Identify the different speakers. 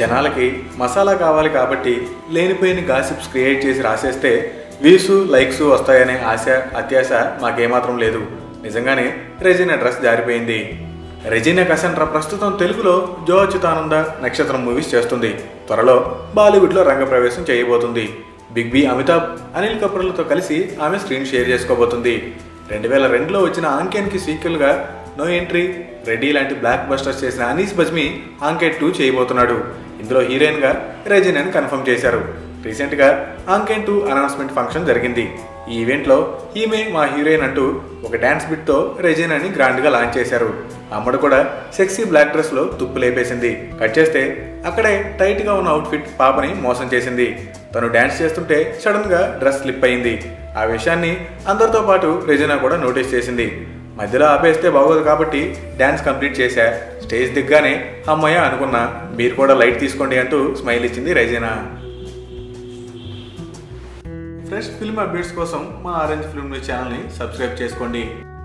Speaker 1: జనాలకి మసాలా కావాలి కాబట్టి లేనిపోయిన గాసిప్స్ క్రియేట్ చేసి రాసేస్తే వ్యూస్ లైక్స్ వస్తాయనే ఆశ అత్యాశ మాకేమాత్రం లేదు నిజంగానే రెజినా డ్రెస్ జారిపోయింది రెజినా కసంట్రా ప్రస్తుతం తెలుగులో జో అచ్యుతానంద నక్షత్రం మూవీస్ చేస్తుంది త్వరలో బాలీవుడ్లో రంగప్రవేశం చేయబోతుంది బిగ్ బి అమితాబ్ అనిల్ కపూర్లతో కలిసి ఆమె స్క్రీన్ షేర్ చేసుకోబోతుంది రెండు వేల రెండులో వచ్చిన ఆంకెన్కి సీక్వెల్గా నో ఎంట్రీ రెడ్డి లాంటి బ్లాక్ బస్టర్స్ చేసిన అనీస్ బజ్మీ ఆంకెట్ టూ చేయబోతున్నాడు ఇందులో హీరోయిన్గా రెజినాని కన్ఫర్మ్ చేశారు రీసెంట్గా ఆంకెన్ టూ అనౌన్స్మెంట్ ఫంక్షన్ జరిగింది ఈ ఈవెంట్లో ఈమె మా హీరోయిన్ అంటూ ఒక డ్యాన్స్ బిట్తో రెజినాని గ్రాండ్గా లాంచ్ చేశారు అమ్మడు కూడా సెక్సీ బ్లాక్ డ్రెస్లో తుప్పు లేపేసింది కట్ చేస్తే అక్కడే టైట్గా ఉన్న అవుట్ఫిట్ పాపని మోసం చేసింది తను డ్యాన్స్ చేస్తుంటే సడన్గా డ్రెస్ స్లిప్ అయింది ఆ విషయాన్ని అందరితో పాటు రెజినా కూడా నోటీస్ చేసింది మధ్యలో ఆపేస్తే బాగోదు కాబట్టి డ్యాన్స్ కంప్లీట్ చేశా స్టేజ్ దిగ్గానే అమ్మయ్య అనుకున్నా మీరు కూడా లైట్ తీసుకోండి అంటూ స్మైల్ ఇచ్చింది రెజినా ఫ్రెష్ ఫిల్మ్ అప్డేట్స్ కోసం మా ఆరెంజ్ ఫిల్మ్ న్యూస్ ఛానల్ని సబ్స్క్రైబ్ చేసుకోండి